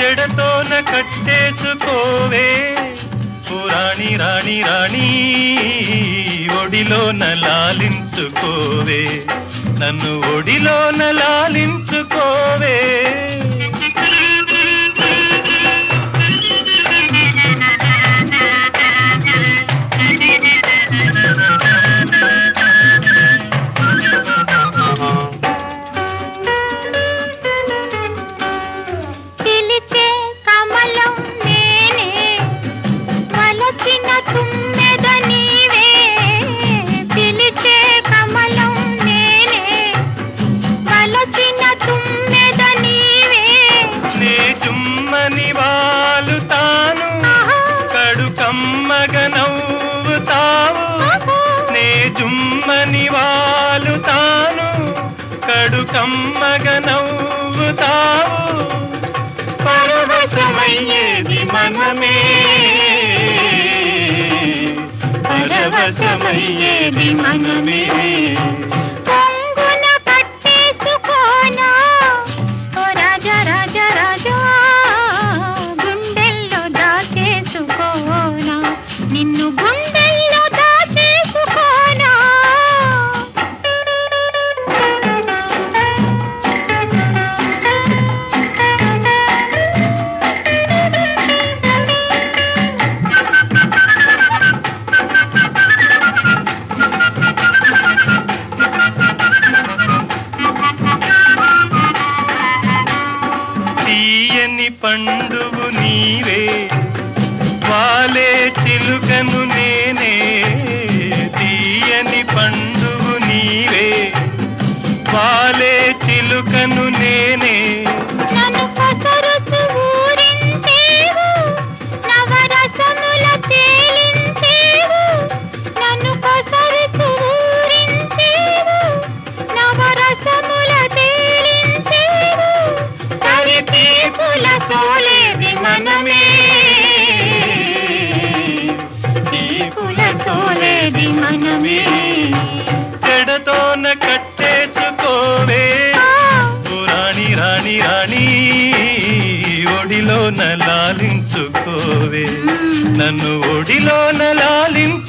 జడతోన కట్టేసుకోవే ఓ రాణి రాణి రాణి ఒడిలోన లాలించుకోవే నన్ను ఒడిలోన లాలించుకోవే పిలిచే కమలం నేనే వలచిన తుమ్మెద నీవే పిలిచే కమలం నేనే వలచిన తుమ్మెద నీవే నే చుమ్మని వాలుతాను కడు కమ్మగ నవ్వుతావు నే జుమ్మని వాలుతాను కడు కమ్మగ నవ్వుతావు పరవశమయ్యేది మనమే పరవశమయ్యేది మనమే కొంగున కట్టేసుకోనా ఓ రాజా రాజా రాజా గుండెల్లో దాచేసుకోనా నిన్ను గుండెల్లో దాచేసుకోనా తీయని పండువు నీవే వాలే చిలుకను నేనే తీయని పండువు నీవే వాలే చిలుకను నేనే నన్ను కొసరుచు ఊరించేవు నవరసముల తేలించేవు నన్ను కొసరుచు ఊరించేవు నవరసముల తేలించేవు కవి తీపుల సోలేది మనమే తీపుల సోలేది మనమే జడతోన కట్టేసుకోవే ఓ రాణి రాణి రాణి ఒడిలోన లాలించుకోవే నన్ను ఒడిలోన లాలించు